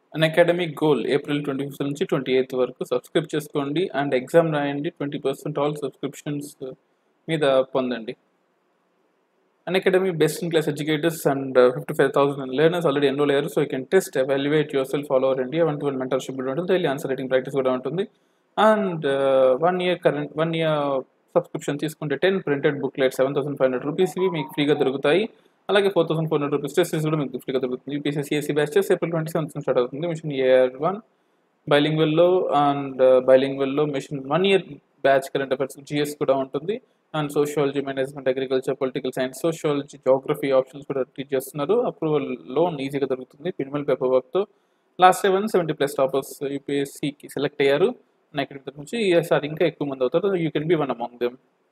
అన్ Unacademy goal April twenty fifth నుంచి twenty eighth వరకు subscribe చేసుకోండి అండ్ ఎగ్జామ్ రాయండి ట్వంటీ పర్సెంట్ ఆల్ సబ్స్క్రిప్షన్స్ మీద పొందండి Unacademy best in class educators and fifty five thousand learners already enroll అయ్యారు so you can test evaluate yourself follow our India one to one mentorship కూడా ఉంటుంది daily answer writing practice కూడా ఉంటుంది and one year current one year subscription తీసుకుంటే ten printed booklet seven thousand five hundred rupees ఇవి మీకు ఫ్రీగా దొరుకుతాయి అలాగే four thousand four hundred rupees test కూడా మీకు ఫ్రీగా దొరుకుతుంది UPSC CSE batches April twenty seventh start అవుతుంది మిషన్ ఇయర్ వన్ బైలింగ్వెల్లో అండ్ బైలింగ్వెల్లో mission one year batch current affairs GS కూడా ఉంటుంది and sociology management agriculture political science sociology geography options కూడా టీచ్ చేస్తున్నారు అప్రూవల్ లోన్ ఈజీగా దొరుకుతుంది మినిమల్ పేపర్ వర్క్తో last one seventy plus toppers యూపీఎస్సీకి సెలెక్ట్ అయ్యారు నెక్స్ట్ నుంచి ఈసారి ఇంకా ఎక్కువ మంది అవుతారు you can be one among them